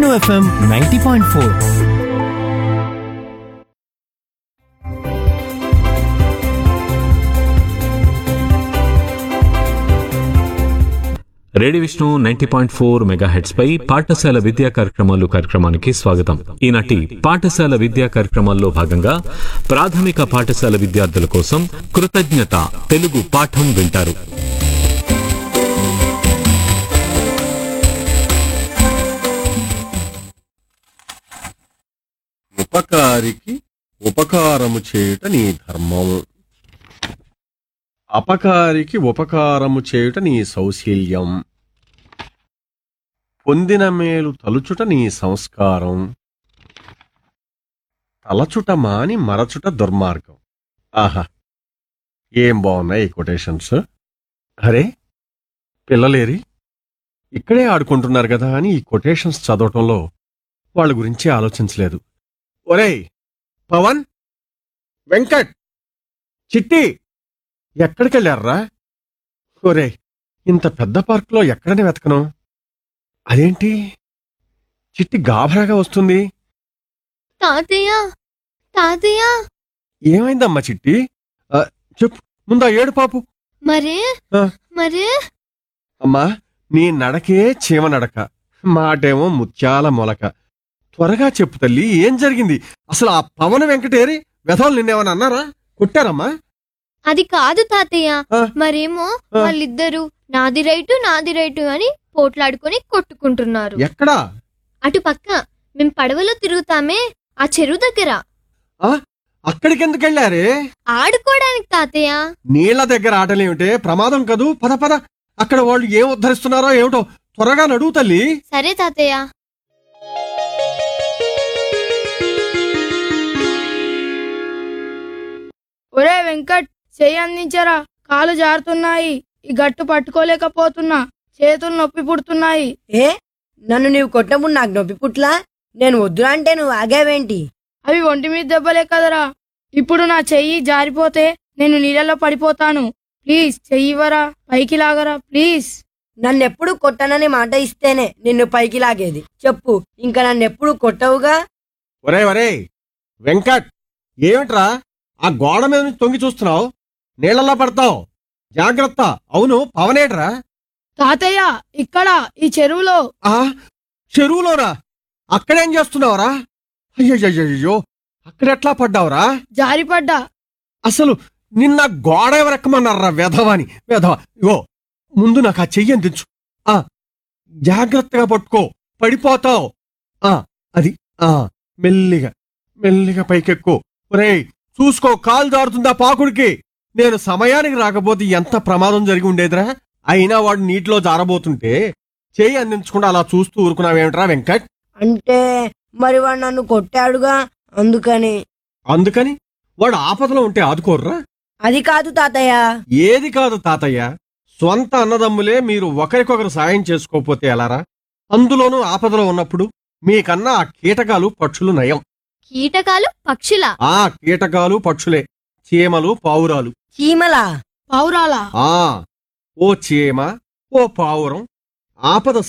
Vishnu FM ninety point four radio Vishnu ninety point four mega heads పై పాఠశాల విద్యా కార్యక్రమాలు కార్యక్రమానికి స్వాగతం ఈనాటి పాఠశాల విద్యా కార్యక్రమాల్లో భాగంగా ప్రాథమిక పాఠశాల విద్యార్థుల కోసం కృతజ్ఞత తెలుగు పాఠం వింటారు ఉపకారికి ఉపకారము చేయుట నీ ధర్మము అపకారికి ఉపకారము చేయుట నీ సౌశీల్యం పొందిన మేలు తలుచుట నీ సంస్కారం తలచుట మాని మరచుట దుర్మార్గం ఆహా ఏం బాగున్నాయి ఈ కొటేషన్స్ అరే పిల్లలేరి ఇక్కడే ఆడుకుంటున్నారు కదా అని ఈ కొటేషన్స్ చదవటంలో వాళ్ళ గురించి ఆలోచించలేదు ఒరేయ్ పవన్ వెంకట్ చిట్టి ఎక్కడికి వెళ్ళారా ఒరేయ్ ఇంత పెద్ద పార్కులో ఎక్కడని వెతకను అదేంటి చిట్టి గాభరాగా వస్తుంది తాతయ్య తాతయ్య ఏమైందమ్మా చిట్టి ఆ, చెప్పు ముందా ఏడు పాపు మరే ఆ. మరే అమ్మా నీ నడకే చీమ నడక మాటేమో ముత్యాల మొలక త్వరగా చెప్పు తల్లి ఏం జరిగింది అసలు ఆ పవన్ వెంకటేరి వెధవలు నిన్నేమని అన్నారా కొట్టారమ్మా అది కాదు తాతయ్య ఆ. మరేమో ఆ. వాళ్ళిద్దరూ నాది రైటు నాది రైటు అని పోట్లాడుకొని కొట్టుకుంటున్నారు ఎక్కడా అటు పక్క మేం పడవలో తిరుగుతామే ఆ చెరువు దగ్గర అక్కడికి ఎందుకు వెళ్ళారే ఆడుకోవడానికి తాతయ్య నీళ్ల దగ్గర ఆటలేమిటే ప్రమాదం కదూ పద పద అక్కడ వాళ్ళు ఏం ఉద్ధరిస్తున్నారో ఏమిటో త్వరగా నడువు తల్లి సరే తాతయ్య ఒరే వెంకట్ చెయ్యి అందించరా కాలు జారుతున్నాయి ఈ గట్టు పట్టుకోలేకపోతున్నా చేతులు నొప్పి పుడుతున్నాయి ఏ నన్ను నీవు కొట్టముడు నాకు నొప్పి పుట్లా నేను వద్దురా అంటే నువ్వు ఆగావేంటి అవి ఒంటి మీద దెబ్బలే కదరా ఇప్పుడు నా చెయ్యి జారిపోతే నేను నీళ్ళలో పడిపోతాను ప్లీజ్ చెయ్యివరా పైకి లాగరా ప్లీజ్ నన్నెప్పుడు కొట్టనని మాట ఇస్తేనే నిన్ను పైకి లాగేది చెప్పు ఇంకా నన్నెప్పుడు కొట్టవుగా ఒరే ఒరే వెంకట్ ఏమిట్రా ఆ గోడ మీద నుంచి తొంగి చూస్తున్నావు నీళ్ళల్లో పడతావు జాగ్రత్త అవును పవనేట్రా తాతయ్య ఇక్కడ ఈ చెరువులో ఆ చెరువులోరా అక్కడేం చేస్తున్నావురా అయ్యయ్యో అక్కడెట్లా పడ్డావురా జారిపడ్డా అసలు నిన్న గోడ ఎవరెక్కమన్నారా వెధవాని వెధవ ఇగో ముందు నాకు ఆ చెయ్యి అందించు ఆ జాగ్రత్తగా పట్టుకో పడిపోతావు ఆ అది ఆ మెల్లిగా మెల్లిగా పైకెక్కు ఒరేయ్ చూసుకో కాలు జారుతుందా పాకుడికి నేను సమయానికి రాకపోతే ఎంత ప్రమాదం జరిగి ఉండేదిరా అయినా వాడు నీటిలో జారబోతుంటే చెయ్యి అందించకుండా అలా చూస్తూ ఊరుకున్నావేమిట్రా వెంకట్ అంటే మరి వాడు నన్ను కొట్టాడుగా అందుకని అందుకని వాడు ఆపదలో ఉంటే ఆదుకోర్రా అది కాదు తాతయ్య ఏది కాదు తాతయ్య స్వంత అన్నదమ్ములే మీరు ఒకరికొకరు సాయం చేసుకోకపోతే ఎలారా అందులోనూ ఆపదలో ఉన్నప్పుడు మీకన్నా ఆ కీటకాలు పక్షులు నయం కీటకాలు పక్షుల ఆ కీటకాలు పక్షులే చీమలు పావురాలు చీమలా పౌరాలా ఆ ఓ చీమ ఓ పావురం ఆపద